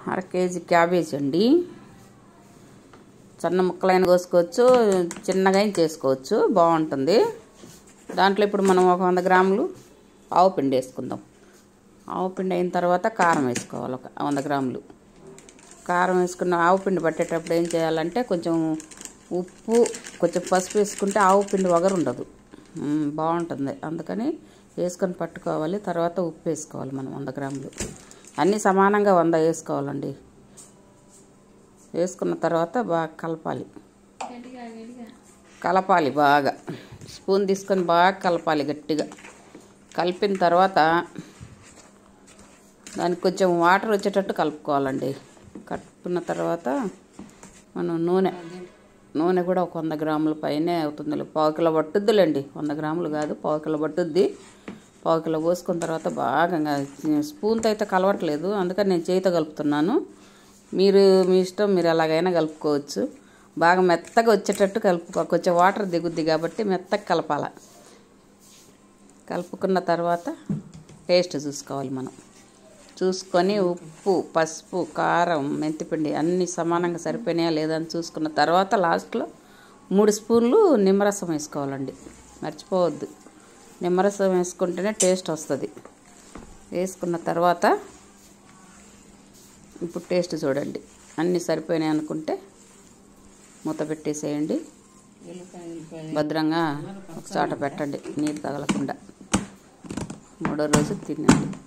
అర KG cabbage అండి సన్న ముక్కలైన కోసుకోవచ్చు చిన్నగా అయినా చేసుకోవచ్చు బాగుంటుంది దాంట్లో ఇప్పుడు మనం ఒక వంద గ్రాములు ఆవు పిండి వేసుకుందాం ఆవు పిండి అయిన తర్వాత కారం వేసుకోవాలి ఒక వంద గ్రాములు కారం వేసుకున్న ఆవు పిండి పట్టేటప్పుడు ఏం చేయాలంటే కొంచెం ఉప్పు కొంచెం పసుపు వేసుకుంటే ఆవు పిండి వగరు ఉండదు మ్మ్, బాగుంటుంది అందుకని వేసుకొని పట్టుకోవాలి తర్వాత ఉప్పు వేసుకోవాలి మనం వంద గ్రాములు అన్నీ సమానంగా వంద వేసుకోవాలండి వేసుకున్న తర్వాత బాగా కలపాలి కలపాలి బాగా స్పూన్ తీసుకొని బాగా కలపాలి గట్టిగా కలిపిన తర్వాత దానికి కొంచెం వాటర్ వచ్చేటట్టు కలుపుకోవాలండి కలుపుకున్న తర్వాత మనం నూనె నూనె కూడా ఒక వంద గ్రాముల పైనే అవుతుంది పావు కిలో పట్టుద్దులేండి వంద గ్రాములు కాదు పావు కిలో పట్టుద్ది పావు కిలో పోసుకున్న తర్వాత బాగా ఇంకా స్పూన్తో అయితే కలవట్లేదు అందుకని నేను చేతితో కలుపుతున్నాను మీరు మీ ఇష్టం మీరు ఎలాగైనా కలుపుకోవచ్చు బాగా మెత్తగా వచ్చేటట్టు కలుపుకో కొంచెం వాటర్ దిగుద్ది కాబట్టి మెత్తగా కలపాల కలుపుకున్న తర్వాత టేస్ట్ చూసుకోవాలి మనం చూసుకొని ఉప్పు పసుపు కారం మెంతిపిండి అన్నీ సమానంగా సరిపోయినాయా లేదా అని చూసుకున్న తర్వాత లాస్ట్లో మూడు స్పూన్లు నిమ్మరసం వేసుకోవాలండి మర్చిపోవద్దు నిమ్మరసం వేసుకుంటేనే టేస్ట్ వస్తుంది వేసుకున్న తర్వాత ఇప్పుడు టేస్ట్ చూడండి అన్నీ సరిపోయినాయి అనుకుంటే మూత పెట్టేసేయండి భద్రంగా ఒక చోట పెట్టండి నీరు తగలకుండా మూడో రోజు తినండి